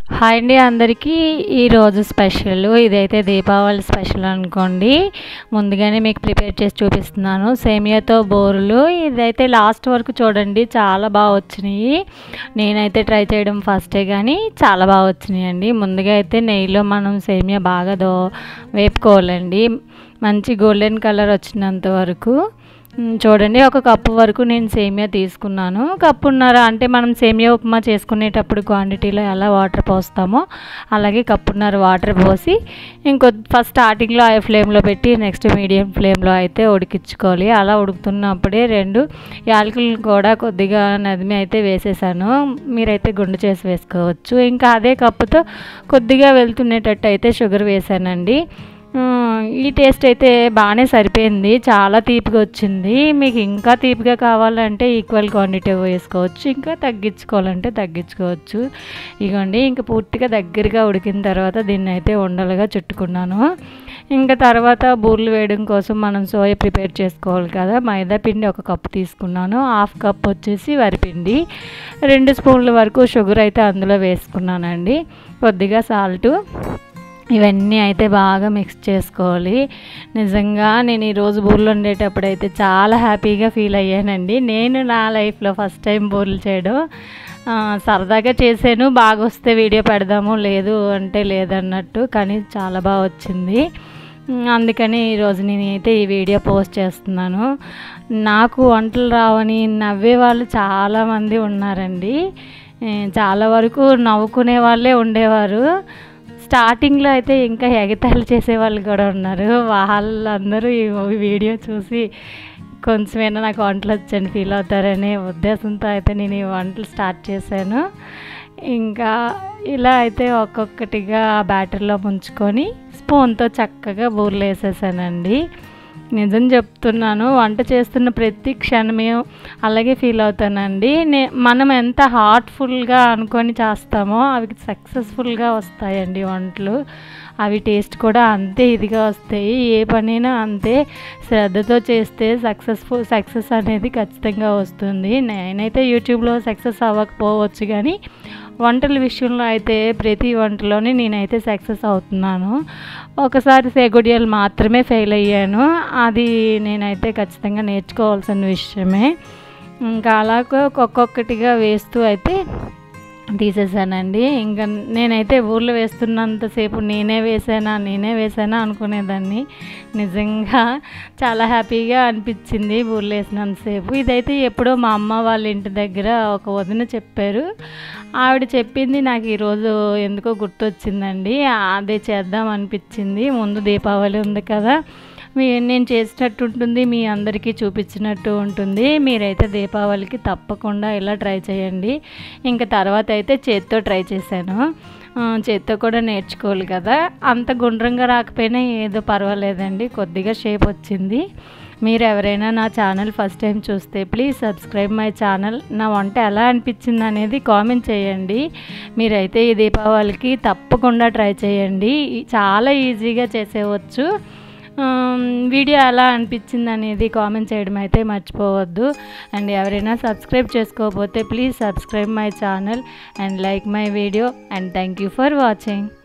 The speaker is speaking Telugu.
హాయ్ అండి అందరికీ ఈరోజు స్పెషల్ ఇదైతే దీపావళి స్పెషల్ అనుకోండి ముందుగానే మీకు ప్రిపేర్ చేసి చూపిస్తున్నాను సేమియాతో బోరులు ఇదైతే లాస్ట్ వరకు చూడండి చాలా బాగా వచ్చినాయి నేనైతే ట్రై చేయడం ఫస్టే కానీ చాలా బాగా వచ్చినాయి అండి ముందుగా అయితే నెయ్యిలో మనం సేమియా బాగా దో వేపుకోవాలండి మంచి గోల్డెన్ కలర్ వచ్చినంత వరకు మ్, చూడండి ఒక కప్పు వరకు నేను సేమియా తీసుకున్నాను కప్పున్నర అంటే మనం సేమియా ఉప్మా చేసుకునేటప్పుడు క్వాంటిటీలో ఎలా వాటర్ పోస్తామో అలాగే కప్పున్నర వాటర్ పోసి ఇంకో ఫస్ట్ స్టార్టింగ్లో హై ఫ్లేమ్లో పెట్టి నెక్స్ట్ మీడియం ఫ్లేమ్లో అయితే ఉడికించుకోవాలి అలా ఉడుకుతున్నప్పుడే రెండు యాలకులను కూడా కొద్దిగా నదిమి అయితే వేసేసాను మీరైతే గుండు చేసి వేసుకోవచ్చు ఇంకా అదే కప్పుతో కొద్దిగా వెళ్తునేటట్టు అయితే షుగర్ వేసానండి ఉమ్, ఈ టేస్ట్ అయితే బాగానే సరిపోయింది చాలా తీపిగా వచ్చింది మీకు ఇంకా తీపిగా కావాలంటే ఈక్వల్ క్వాంటిటీ వేసుకోవచ్చు ఇంకా తగ్గించుకోవాలంటే తగ్గించుకోవచ్చు ఇగోండి ఇంకా పూర్తిగా దగ్గరగా ఉడికిన తర్వాత దీన్ని అయితే ఉండలుగా చుట్టుకున్నాను ఇంకా తర్వాత బూర్లు వేయడం కోసం మనం సోయా ప్రిపేర్ చేసుకోవాలి కదా మైదా పిండి ఒక కప్పు తీసుకున్నాను హాఫ్ కప్ వచ్చేసి వరిపిండి రెండు స్పూన్ల వరకు షుగర్ అయితే అందులో వేసుకున్నానండి కొద్దిగా సాల్టు ఇవన్నీ అయితే బాగా మిక్స్ చేసుకోవాలి నిజంగా నేను ఈరోజు బూర్లు వండేటప్పుడు అయితే చాలా హ్యాపీగా ఫీల్ అయ్యానండి నేను నా లైఫ్లో ఫస్ట్ టైం బూర్లు చేయడం ఆ, సరదాగా చేశాను బాగా వస్తే వీడియో పెడదాము లేదు అంటే లేదన్నట్టు కానీ చాలా బాగా వచ్చింది ఉమ్, అందుకని ఈరోజు నేనైతే ఈ వీడియో పోస్ట్ చేస్తున్నాను నాకు వంటలు రావని నవ్వే వాళ్ళు చాలామంది ఉన్నారండి ఏ, చాలా వరకు నవ్వుకునే వాళ్ళే ఉండేవారు స్టార్టింగ్లో అయితే ఇంకా ఎగతాళి చేసేవాళ్ళు కూడా ఉన్నారు వాళ్ళందరూ ఈ వీడియో చూసి కొంచెమైనా నాకు వంటలు వచ్చని ఫీల్ అవుతారనే ఉద్దేశంతో అయితే నేను ఈ వంటలు స్టార్ట్ చేశాను ఇంకా ఇలా అయితే ఒక్కొక్కటిగా బ్యాటర్లో ముంచుకొని స్పూన్తో చక్కగా బూర్లు వేసేసానండి నిజం చెప్తున్నాను వంట చేస్తున్న ప్రతి క్షణమే అలాగే ఫీల్ అవుతానండి నే మనం ఎంత హార్ట్ఫుల్గా అనుకొని చేస్తామో అవి సక్సెస్ఫుల్గా వస్తాయండి వంటలు అవి టేస్ట్ కూడా అంతే ఇదిగా వస్తాయి ఏ పనైనా అంతే శ్రద్ధతో చేస్తే సక్సెస్ఫుల్ సక్సెస్ అనేది ఖచ్చితంగా వస్తుంది నేనైతే యూట్యూబ్లో సక్సెస్ అవ్వకపోవచ్చు కానీ వంటల విషయంలో అయితే ప్రతి వంటలోనే నేనైతే సక్సెస్ అవుతున్నాను ఒకసారి సేగుడియాలు మాత్రమే ఫెయిల్ అయ్యాను అది నేనైతే ఖచ్చితంగా నేర్చుకోవాల్సిన విషయమే ఇంకా అలాగ ఒక్కొక్కటిగా వేస్తూ అయితే తీసేసానండి ఇంకా నేనైతే ఊర్లో వేస్తున్నంతసేపు నేనే వేసానా నేనే వేసానా అనుకునేదాన్ని నిజంగా చాలా హ్యాపీగా అనిపించింది ఊర్లో వేసినంతసేపు ఇదైతే ఎప్పుడో మా అమ్మ వాళ్ళ ఇంటి దగ్గర ఒక వదిన చెప్పారు ఆవిడ చెప్పింది నాకు ఈరోజు ఎందుకో గుర్తొచ్చిందండి అదే చేద్దాం అనిపించింది ముందు దీపావళి ఉంది కదా మీ నేను చేసినట్టు ఉంటుంది మీ అందరికీ చూపించినట్టు ఉంటుంది మీరైతే దీపావళికి తప్పకుండా ఇలా ట్రై చేయండి ఇంకా తర్వాత అయితే చేత్తో ట్రై చేశాను ఆ, చేత్తో కూడా నేర్చుకోవాలి కదా అంత గుండ్రంగా రాకపోయినా ఏదో పర్వాలేదండి కొద్దిగా షేప్ వచ్చింది మీరు ఎవరైనా నా ఛానల్ ఫస్ట్ టైం చూస్తే ప్లీజ్ సబ్స్క్రైబ్ మై ఛానల్ నా వంట ఎలా అనిపించింది అనేది కామెంట్ చేయండి మీరైతే ఈ దీపావళికి తప్పకుండా ట్రై చేయండి ఈ- చాలా ఈజీగా చేసేవచ్చు ఆమ్, వీడియో ఎలా అనిపించింది అనేది కామెంట్ చేయడం అయితే మర్చిపోవద్దు అండ్ ఎవరైనా సబ్స్క్రైబ్ చేసుకోకపోతే please subscribe my channel and like my video and thank you for watching